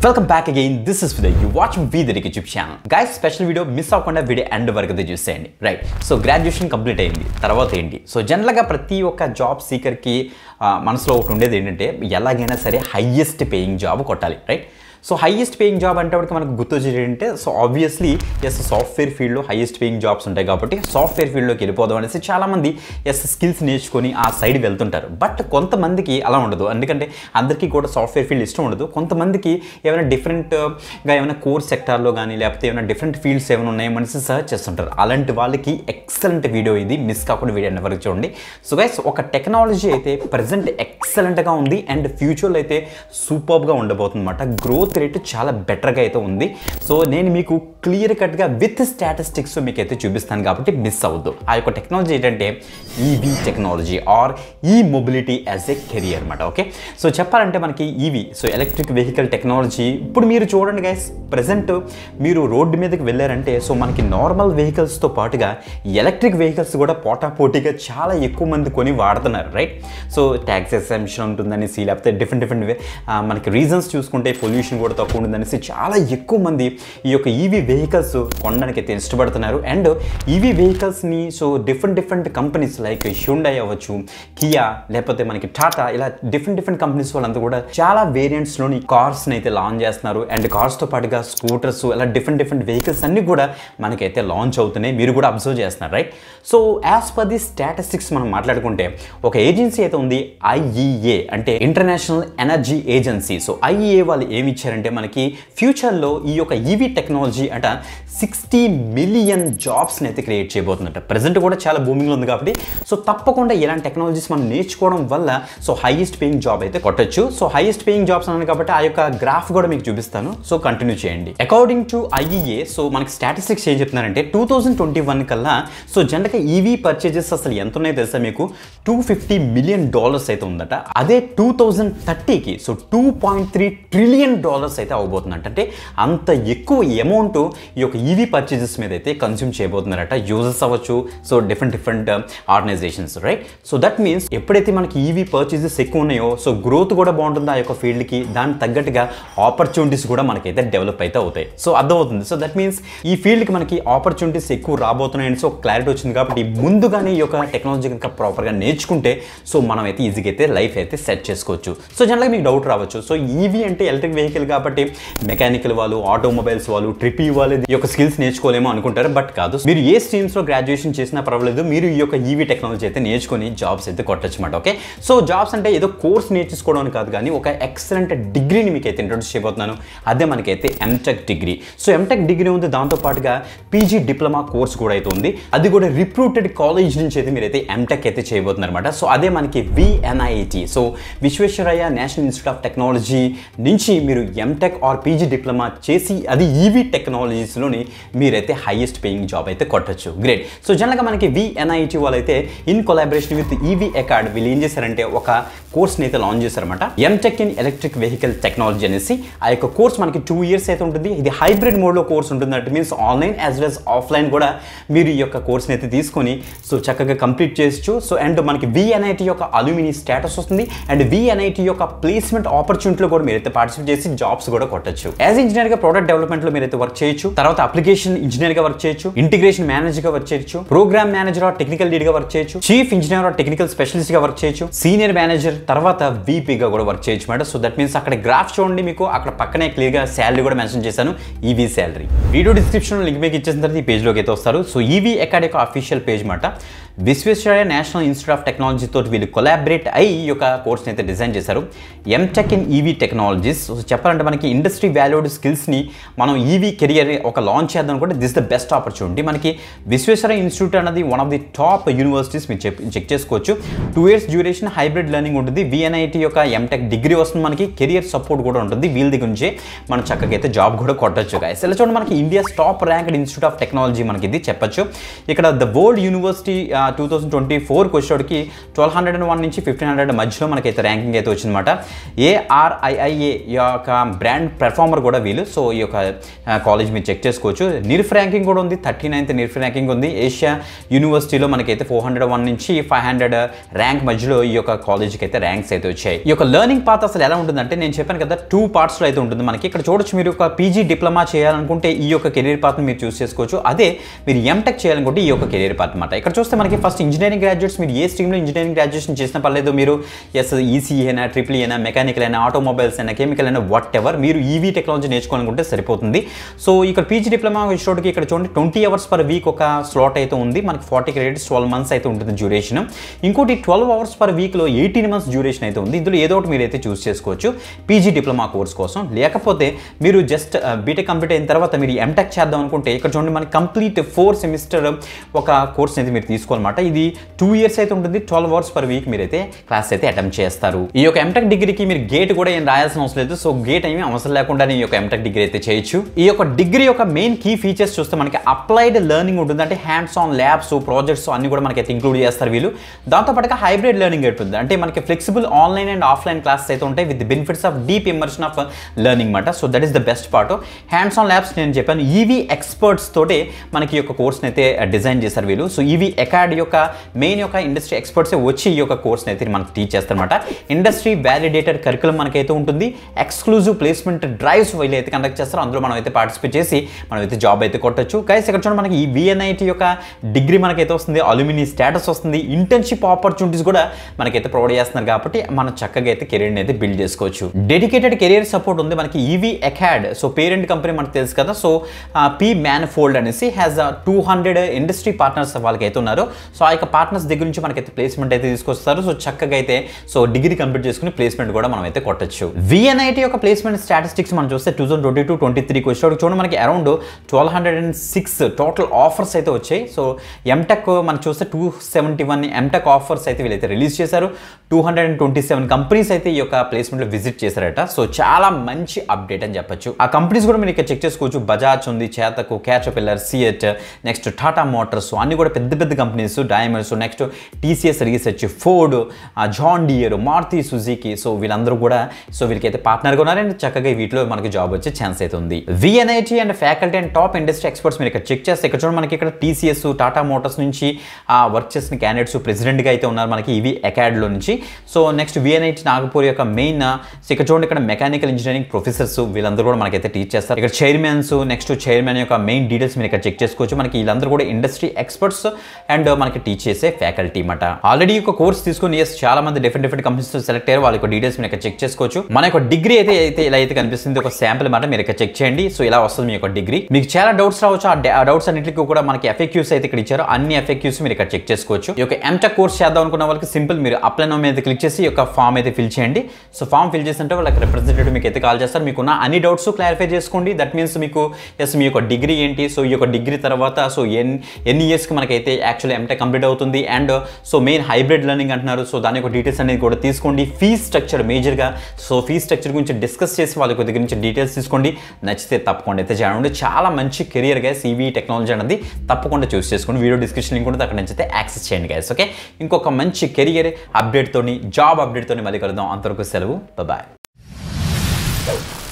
welcome back again this is with you watch we the YouTube channel guys special video miss అవ్వకుండా video end వరకు అయితే చూసేయండి right so graduation complete అయింది తర్వాత ఏంటి so జనరల్గా ప్రతి ఒక్క జాబ్ సీకర్కి మనసులో ఒకటి ఉండేది ఏంటంటే ఎలాగైనా సరే హయ్యెస్ట్ పేయింగ్ జాబ్ కొట్టాలి right so highest paying job అంటే మనకు గుర్తొచ్చేది ఏంటంటే సో ఆబ్వియస్లీ ఎస్ సాఫ్ట్వేర్ ఫీల్డ్లో హైయెస్ట్ పేయింగ్ జాబ్స్ ఉంటాయి కాబట్టి సాఫ్ట్వేర్ ఫీల్డ్లోకి వెళ్ళిపోదాం అనేసి చాలామంది ఎస్ స్కిల్స్ నేర్చుకొని ఆ సైడ్ వెళ్తుంటారు బట్ కొంతమందికి అలా ఉండదు ఎందుకంటే అందరికీ కూడా సాఫ్ట్వేర్ ఫీల్డ్ ఇష్టం ఉండదు కొంతమందికి ఏమైనా డిఫరెంట్గా ఏమైనా కోర్స్ సెక్టార్లో కానీ లేకపోతే ఏమైనా డిఫరెంట్ ఫీల్డ్స్ ఏమైనా ఉన్నాయో మనిషి సర్చ్ చేస్తుంటారు అలాంటి వాళ్ళకి ఎక్సలెంట్ వీడియో ఇది మిస్ కాకుండా వీడియో వరకు చూడండి సో గైస్ ఒక టెక్నాలజీ అయితే ప్రజెంట్ ఎక్సలెంట్గా ఉంది అండ్ ఫ్యూచర్లో అయితే సూపర్గా ఉండబోతుంది అనమాట గ్రోత్ రేట్ చాలా బెటర్గా అయితే ఉంది సో నేను మీకు క్లియర్ కట్గా విత్ స్టాటిస్టిక్స్ మీకు అయితే చూపిస్తాను కాబట్టి మిస్ అవ్వద్దు ఆ యొక్క టెక్నాలజీ ఏంటంటే EV technology or E mobility as a career అనమాట ఓకే సో చెప్పాలంటే మనకి EV so electric vehicle technology ఇప్పుడు మీరు చూడండి గైస్ ప్రజెంట్ మీరు రోడ్డు మీదకి వెళ్ళారంటే సో మనకి నార్మల్ వెహికల్స్తో పాటుగా ఎలక్ట్రిక్ వెహికల్స్ కూడా పోటాపోటీగా చాలా ఎక్కువ మంది కొని వాడుతున్నారు రైట్ సో ట్యాక్స్ ఎగ్జామిషన్ ఉంటుందనేసి లేకపోతే డిఫరెంట్ డిఫరెంట్ మనకి రీజన్స్ చూసుకుంటే పొల్యూషన్ కూడా తక్కువ ఉంటుందనేసి చాలా ఎక్కువ మంది ఈ యొక్క ఈవీ వెహికల్స్ కొనడానికి అయితే ఇష్టపడుతున్నారు అండ్ ఈవీ వెహికల్స్ని so different different companies like Hyundai అవ్వచ్చు కియా లేకపోతే మనకి టాటా ఇలా డిఫరెంట్ డిఫరెంట్ కంపెనీస్ వాళ్ళంతా కూడా చాలా వేరియంట్స్లోని కార్స్ని అయితే లాంచ్ చేస్తున్నారు అండ్ కార్స్తో పాటుగా స్కూటర్స్ ఇలా డిఫరెంట్ డిఫరెంట్ వెహికల్స్ అన్నీ కూడా మనకైతే లాంచ్ అవుతున్నాయి మీరు కూడా అబ్జర్వ్ చేస్తున్నారు right so as per the statistics మనం మాట్లాడుకుంటే ఒక ఏజెన్సీ అయితే ఉంది ఐఈఏ అంటే international energy agency so IEA వాళ్ళు ఏమి ఇచ్చారంటే మనకి ఫ్యూచర్లో ఈ యొక్క ఈవీ టెక్నాలజీ అట సిక్స్టీ మిలియన్ జాబ్స్ని అయితే క్రియేట్ చేయబోతుందట ప్రజెంట్ కూడా చాలా బూమింగ్లో ఉంది కాబట్టి సో తప్పకుండా ఇలాంటి టెక్నాలజీస్ మనం నేర్చుకోవడం వల్ల సో హైయెస్ట్ పేయింగ్ జాబ్ అయితే కొట్టచ్చు సో హైయెస్ట్ పేయింగ్ జాబ్స్ అన్నాను కాబట్టి ఆ యొక్క గ్రాఫ్ కూడా మీకు చూపిస్తాను సో కంటిన్యూ చేయండి అకార్డింగ్ టు ఐఈఏ సో మనకి స్టాటిస్టిక్స్ ఏం చెప్తున్నారంటే టూ థౌజండ్ ట్వంటీ వన్ కల్లా సో జనరల్గా ఈవీ పర్చేజెస్ అసలు ఎంత ఉన్నాయో తెలుసా మీకు టూ ఫిఫ్టీ మిలియన్ డాలర్స్ అయితే ఉందట అదే టూ థౌజండ్ థర్టీకి so two point three trillion dollars అయితే అవబోతుందంట అంటే అంత ఎక్కువ అమౌంట్ ఈ యొక్క ఈవీ పర్చేజెస్ మీద అయితే కన్స్యూమ్ చేయబోతున్నారట యూజర్స్ అవ్వచ్చు so different different organizations right so that means ఎప్పుడైతే మనకి ఈవీ పర్చేజెస్ ఎక్కువ ఉన్నాయో సో గ్రోత్ కూడా బాగుంటుంది ఆ యొక్క ఫీల్డ్కి దానికి తగ్గట్టుగా ఆపర్చునిటీస్ కూడా మనకైతే డెవలప్ అయితే అవుతాయి సో అర్థమవుతుంది సో దట్ మీన్స్ ఈ ఫీల్డ్కి మనకి ఆపర్చునిటీస్ ఎక్కువ రాబోతున్నాయని సో క్లారిటీ వచ్చింది కాబట్టి ముందుగానే ఈ యొక్క టెక్నాలజీ కనుక ప్రాపర్గా నేర్చుకుంటే సో మనం అయితే ఈజీగా అయితే లైఫ్ అయితే సెట్ చేసుకోవచ్చు సో జనరల్గా మీకు డౌట్ రావచ్చు సో ఈవీ అంటే ఎలక్ట్రిక్ వెహికల్ కాబట్టి మెకానికల్ వాళ్ళు ఆటోమొబైల్స్ వాళ్ళు ట్రిప్ వాళ్ళు ఈ యొక్క స్కిల్స్ నేర్చుకోలేమో అనుకుంటారు బట్ కాదు మీరు ఏ స్ట్రీమ్స్లో గ్రాడ్యుయేషన్ చేసినా పర్వాలేదు మీరు ఈ యొక్క ఈవీ టెక్నాలజీ అయితే నేర్చుకొని జాబ్స్ అయితే కొట్టచ్చు అనమాట ఓకే సో జాబ్స్ అంటే ఏదో కోర్స్ నేర్చుకోవడం అని కాదు కానీ ఒక ఎక్సలెంట్ డిగ్రీని మీకు అయితే ఇంట్రొడ్యూస్ చేయబోతున్నాను అదే మనకైతే MTech degree so MTech degree ఉంది దాంతో పాటుగా పీజీ డిప్లొమా కోర్స్ కూడా అయితే ఉంది అది కూడా రిప్రూటెడ్ కాలేజ్ నుంచి అయితే మీరైతే ఎంటెక్ అయితే చేయబోతున్నారు అనమాట సో అదే మనకి VNIT so Visvesvaraya National Institute of Technology నుంచి మీరు ఎంటెక్ ఆర్ పీజీ డిప్లొమా చేసి అది ఈవీ టెక్నాలజీస్లోని మీరైతే హైయెస్ట్ పేయింగ్ జాబ్ అయితే కొట్టచ్చు గ్రేట్ సో జనరల్గా మనకి విఎన్ఐటి వాళ్ళైతే in collaboration with EV accord వీళ్ళు ఏం చేశారంటే ఒక కోర్స్ని అయితే లాంచ్ చేశారన్నమాట MTech in electric vehicle technology అనేసి ఆ యొక్క కోర్స్ మనకి టూ ఇయర్స్ అయితే ఉంటుంది ఇది హైబ్రిడ్ మోడ్లో కోర్స్ ఉంటుంది that means online as well offline కూడా మీరు ఈ యొక్క కోర్స్ని అయితే తీసుకొని సో చక్కగా కంప్లీట్ చేయొచ్చు సో అండ్ మనకి విఎన్ఐటి యొక్క అల్యూమిని స్టేటస్ వస్తుంది అండ్ విఎన్ఐటి యొక్క ప్లేస్మెంట్ ఆపర్చునిటీలో కూడా మీరైతే పార్టిసిపేట్ చేసి జాబ్స్ కూడా కొట్టచ్చు యాజ్ ఇంజనీర్గా ప్రోడక్ట్ డెవలప్మెంట్లో మీరైతే వర్క్ చేయొచ్చు తర్వాత అప్లికేషన్ ఇంజనీర్గా వర్క్ చేయొచ్చు ఇంటిగ్రేషన్ మేనేజర్గా వర్క్ చేయొచ్చు ప్రోగ్రామ్ మేనేజర్ ఆర్ టెక్నికల్ లీడ్గా వర్క్ చేయొచ్చు చీఫ్ ఇంజనీర్ ఆర్ టెక్నికల్ స్పెషలిస్ట్గా వర్క్ చేయొచ్చు సీనియర్ మేనేజర్ తర్వాత వీపీగా కూడా వర్క్ చేయొచ్చు మేడం సో దట్ మీన్స్ అక్కడ గ్రాఫ్ చూడండి మీకు అక్కడ పక్కనే క్లియర్గా శాలరీ కూడా మెన్షన్ చేశాను EV salary video description link మీకు ఇచ్చేసిన తర్వాత ఈ పేజ్లోకి అయితే వస్తారు సో ఈవీ అకాడమీ యొక్క అఫీషియల్ పేజ్ మాట Visvesvaraya National Institute of Technology తోటి వీళ్ళు కొలాబరేట్ అయ్యి ఈ యొక్క కోర్స్ని అయితే డిజైన్ చేశారు MTech in EV technologies so చెప్పాలంటే మనకి ఇండస్ట్రీ వాల్యూడ్ స్కిల్స్ని మనం ఈవీ కెరియర్ ఒక లాంచ్ చేద్దాం అనుకుంటే దిస్ ద బెస్ట్ ఆపర్చునిటీ మనకి విశ్వేశ్వరయ్య ఇన్స్టిట్యూట్ అనేది one of the top universities మీరు చెక్ చెక్ చేసుకోవచ్చు two years duration hybrid learning ఉంటుంది విఎన్ఐటి యొక్క ఎంటెక్ డిగ్రీ వస్తుంది మనకి కెరియర్ సపోర్ట్ కూడా ఉంటుంది వీళ్ళ దగ్గర నుంచే మనం చక్కగా అయితే జాబ్ కూడా కొట్టచ్చు గాయస్ ఇలా చూడండి మనకి India's top ranked institute of technology మనకి ఇది చెప్పొచ్చు ఇక్కడ the world university two thousand twenty ఫోర్కి వచ్చేటికి ట్వెల్వ్ హండ్రెడ్ అండ్ వన్ నుంచి ఫిఫ్టీన్ హండ్రెడ్ మధ్యలో మనకైతే ర్యాంకింగ్ అయితే వచ్చిందన్నమాట ఏఆర్ఐఐఏ యొక్క బ్రాండ్ పెర్ఫార్మర్ కూడా వీళ్ళు సో ఈ యొక్క కాలేజ్ మీరు చెక్ చేసుకోవచ్చు నిర్ఫ్ ర్యాంకింగ్ కూడా ఉంది థర్టీ నైన్త్ నిర్ఫ్ ర్యాంకింగ్ ఉంది ఏషియా యూనివర్సిటీలో మనకైతే ఫోర్ హండ్రెడ్ వన్ నుంచి ఫైవ్ హండ్రెడ్ ర్యాంక్ మధ్యలో ఈ యొక్క కాలేజ్కి అయితే ర్యాంక్స్ అయితే వచ్చాయి ఈ యొక్క లెర్నింగ్ పాత్ అసలు ఎలా ఉంటుందంటే నేను చెప్పాను కదా టూ పార్ట్స్లో అయితే ఉంటుంది మనకి ఇక్కడ చూడొచ్చు మీరు ఒక పీజీ డిప్లొమా చేయాలనుకుంటే ఈ యొక్క కెరీర్ పాత్ని మీరు చూస్ చేసుకోవచ్చు అదే మీరు ఎంటెక్ చేయాలనుకుంటే ఈ యొక్క కెరీర్ పాత్ అనమాట ఇక్కడ చూస్తే మనకి ఫస్ట్ ఇంజనీరింగ్ గ్రాడ్యుయేట్స్ మీరు ఏ స్ట్రీమ్లో ఇంజనీరింగ్ గ్రాడ్యుయేషన్ చేసిన పర్లేదు మీరు ఎస్ ఈసీ అయినా ట్రిపుల్ అయినా మెకానికల్ అయినా ఆటోమొబైల్స్ అయినా కెమికల్ అయినా వాట్ ఎవర్ మీరు ఈవీ టెక్నాలజీ నేర్చుకోవాలనుకుంటే సరిపోతుంది సో ఇక్కడ పీజీ డిప్లొమా వచ్చేటోటికి ఇక్కడ చూడండి ట్వంటీ అవర్స్ పర్ వీక్ ఒక స్లాట్ అయితే ఉంది మనకి ఫార్టీ క్రెడిట్స్ ట్వెల్వ్ మంత్స్ అయితే ఉంటుంది డ్యూరేషన్ ఇంకోటి ట్వెల్వ్ అవర్స్ పర్ వీక్లో ఎయిటీన్ మంత్స్ డ్యూరేషన్ అయితే ఉంది ఇందులో ఏదో ఒకటి మీరు అయితే చూస్ చేసుకోవచ్చు పీజీ డిప్లొమా కోర్స్ కోసం లేకపోతే మీరు జస్ట్ బీటెక్ కంప్లీట్ అయిన తర్వాత మీరు ఎంటెక్ చేద్దాం అనుకుంటే ఇక్కడ చూడండి మనకి కంప్లీట్ ఫోర్ సెమిస్టర్ ఒక కోర్స్ అయితే మీరు తీసుకోవాలన్నమాట ఇది టూ ఇయర్స్ అయితే ఉంటుంది ట్వెల్వ్ అవర్స్ పర్ వీక్ మీరైతే క్లాస్ అయితే అటెంప్ట్ చేస్తారు ఈ యొక్క ఎంటెక్ డిగ్రీకి మీరు గేట్ కూడా ఏం రాయాల్సిన అవసరం లేదు సో గేట్ ఏమీ అవసరం లేకుండానే ఈ యొక్క ఎంటెక్ డిగ్రీ అయితే చేయొచ్చు ఈ యొక్క డిగ్రీ యొక్క మెయిన్ కీ ఫీచర్స్ చూస్తే మనకి అప్లైడ్ లెర్నింగ్ ఉంటుంది అంటే హ్యాండ్స్ ఆన్ ల్యాబ్స్ ప్రాజెక్ట్స్ అన్ని కూడా మనకి అయితే ఇంక్లూడ్ చేస్తారు వీళ్ళు దాంతోపాటుగా హైబ్రిడ్ లెర్నింగ్ ఉంటుంది అంటే మనకి flexible online and offline classes అయితే ఉంటాయి with benefits of deep immersion of learning మాట so that is the best part hands on labs నేను చెప్పాను ఈవీ ఎక్స్పర్ట్స్ తోటే మనకి ఈ యొక్క కోర్స్ని అయితే డిజైన్ చేశారు వీళ్ళు సో ఈవీ అకాడ్ యొక్క మెయిన్ యొక్క ఇండస్ట్రీ ఎక్స్పర్ట్సే వచ్చి ఈ యొక్క కోర్స్ని అయితే మనకి టీచ్ చేస్తారన్నమాట ఇండస్ట్రీ వ్యాలిడేటెడ్ కరికులం మనకైతే ఉంటుంది ఎక్స్క్లూజివ్ ప్లేస్మెంట్ డ్రైవ్స్ వీళ్ళు అయితే కండక్ట్ చేస్తారు అందులో మనం అయితే పార్టిసిపేట్ చేసి మనం అయితే జాబ్ అయితే కొట్టచ్చు గైస్ ఇక్కడ చూడండి మనకి ఈ విఎన్ఐటి యొక్క డిగ్రీ మనకైతే వస్తుంది అల్యూమిని స్టేటస్ వస్తుంది ఇంటర్న్షిప్ ఆపర్చునిటీస్ కూడా మనకైతే ప్రొవైడ్ చేస్తున్నారు కాబట్టి మనం చక్కగా అయితే కెరీర్ని అయితే బిల్డ్ చేసుకోవచ్చు డెడికేటెడ్ కెరీర్ సపోర్ట్ ఉంది మనకి EV acad so parent company మనకు తెలుసు కదా సో పీ మ్యాన్ ఫోల్డ్ అనేసి has two hundred industry partners వాళ్ళకి అయితే ఉన్నారు సో ఆ యొక్క పార్ట్నర్స్ దగ్గర నుంచి మనకైతే ప్లేస్మెంట్ అయితే తీసుకొస్తారు సో చక్కగా అయితే సో డిగ్రీ కంప్లీట్ చేసుకుని ప్లేస్మెంట్ కూడా మనం అయితే కొట్టచ్చు విఎన్ఐటి యొక్క ప్లేస్మెంట్ స్టాటిస్టిక్స్ మనం చూస్తే two thousand twenty two twenty త్రీకి వచ్చేటప్పుడు చూడండి మనకి around twelve hundred and six total offers అయితే వచ్చాయి సో ఎంటెక్ మనం చూస్తే two seventy one MTech offers అయితే వీళ్ళైతే రిలీజ్ చేశారు two hundred and twenty seven companies అయితే ఈ యొక్క ప్లేస్మెంట్లో విజిట్ చేశారట సో చాలా మంచి అప్డేట్ అని చెప్పొచ్చు ఆ కంపెనీస్ కూడా మీరు ఇక్కడ చెక్ చేసుకోవచ్చు బజాజ్ ఉంది చేతకు Caterpillar CEAT next Tata Motors అన్ని కూడా పెద్ద పెద్ద companies diamonds next TCS research Ford John Deere Maruti Suzuki so వీళ్ళందరూ కూడా సో వీళ్ళకైతే పార్ట్నర్గా ఉన్నారు అండ్ చక్కగా వీటిలో మనకి జాబ్ వచ్చే ఛాన్స్ అయితే ఉంది VNIT and faculty and top industry experts మీరు ఇక్కడ చెక్ చేస్తే ఇక్కడ చూడండి మనకి ఇక్కడ టీసీఎస్ టాటా మోటార్స్ నుంచి ఆ వర్క్ చేసిన క్యాండిడేట్స్ ప్రెసిడెంట్గా అయితే ఉన్నారు మనకి ఇవి అకాడ్లో నుంచి సో నెక్స్ట్ విఎన్ఐటి నాగపూర్ యొక్క మెయిన్ సో ఇక్కడ చూడండి ఇక్కడ మెకానికల్ ఇంజనీరింగ్ ప్రొఫెసర్స్ వీళ్ళందరూ కూడా మనకైతే టీచ్ చేస్తారు ఇక్కడ చైర్మన్స్ నెక్స్ట్ చైర్మన్ యొక్క మెయిన్ డీటెయిల్స్ మీరు ఇక్కడ చెక్ చేసుకోవచ్చు మనకి వీళ్ళందరూ కూడా ఇండస్ట్రీ ఎక్స్పర్ట్స్ అండ్ మనకి టీచ్ చేసే ఫ్యాకల్టీ అన్నమాట ఆల్రెడీ ఒక కోర్స్ తీసుకుని ఎస్ చాలా మంది డిఫరెంట్ డిఫరెంట్ కంపెనీస్ సెలెక్ట్ అయ్యారు వాళ్ళ యొక్క డీటెయిల్స్ మీరు ఇక్కడ చెక్ చేసుకోవచ్చు మన యొక్క డిగ్రీ అయితే అయితే ఇలా అయితే కనిపిస్తుంది ఒక శాంపుల్ మాట మీరు ఇక్కడ చెక్ చేయండి సో ఇలా వస్తుంది మీ యొక్క డిగ్రీ మీకు చాలా డౌట్స్ రావచ్చు ఆ డౌట్స్ అన్నింటికి కూడా మనకి ఎఫెక్యూస్ అయితే ఇక్కడ ఇచ్చారు అన్ని ఎఫెక్యూస్ మీరు ఇక్కడ చెక్ చేసుకోవచ్చు ఈ యొక్క ఎంటెక్ కోర్స్ చేద్దాం అనుకున్న వాళ్ళకి సింపుల్ మీరు అప్లై నో మీద క్లిక్ చేసి ఈ యొక్క ఫామ్ అయితే ఫిల్ చేయండి సో ఫామ్ ఫిల్ చేస్తుంటే వాళ్ళకి రిప్రజెంటేటివ్ మీకు అయితే కాల్ చేస్తారు మీకున్న అన్ని డౌట్స్ క్లారిఫై చేసుకోండి దట్ మీన్స్ మీకు ఎస్ మీ యొక్క డిగ్రీ ఏంటి సో ఈ యొక్క డిగ్రీ తర్వాత సో ఎన్ ఎన్ని ఇయర్స్కి మనకైతే యాక్చువల్లీ ఎంటెక్ కంప్లీట్ అవుతుంది and so main hybrid learning అంటున్నారు సో దాని యొక్క డీటెయిల్స్ అనేది కూడా తీసుకోండి ఫీజ్ స్ట్రక్చర్ మేజర్గా సో ఫీజ్ స్ట్రక్చర్ గురించి డిస్కస్ చేసి వాళ్ళ దగ్గర నుంచి డీటెయిల్స్ తీసుకోండి నచ్చితే తప్పకుండా అయితే చేయండి చాలా మంచి కెరియర్ గైస్ ఈవీ టెక్నాలజీ అనేది తప్పకుండా చూస్ చేసుకోండి వీడియో డిస్క్రిప్షన్ లింక్ ఉంటుంది అక్కడ నుంచి అయితే యాక్సెస్ చేయండి గైస్ ఓకే ఇంకొక మంచి కెరియర్ అప్డేట్తోని జాబ్ అప్డేట్తోని మళ్ళీ కలుద్దాం అంతవరకు సెలవు బాయ్